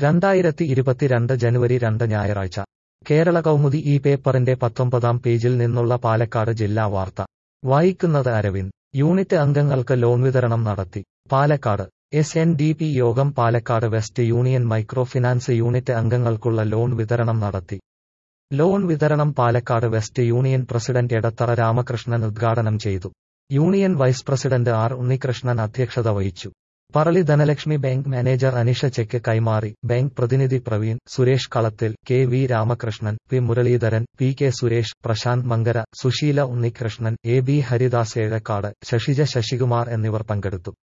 രണ്ടായിരത്തി ഇരുപത്തിരണ്ട് ജനുവരി രണ്ട് ഞായറാഴ്ച കേരള കൗമുദി ഈ പേപ്പറിന്റെ പത്തൊമ്പതാം പേജിൽ നിന്നുള്ള പാലക്കാട് ജില്ലാ വാർത്ത വായിക്കുന്നത് അരവിന്ദ് യൂണിറ്റ് അംഗങ്ങൾക്ക് ലോൺ വിതരണം നടത്തി Palakkad S N D P Yogam Palakkad west union micro finance unit അംഗങ്ങൾക്കുള്ള ലോൺ വിതരണം നടത്തി ലോൺ വിതരണം Palakkad west union president Edathara Ramakrishnan ഉദ്ഘാടനം ചെയ്തു union vice president R Unnikrishnan അധ്യക്ഷത വഹിച്ചു Parali Dhanalakshmi bank manager Anisha cheque കൈമാറി ബാങ്ക് പ്രതിനിധി Praveen Suresh Kalathil K V Ramakrishnan P Muraleedharan P K Suresh Prashanth Mankara Susheela Unnikrishnan A B Haridas Ezhakkad Sasija Sasikumar എന്നിവർ പങ്കെടുത്തു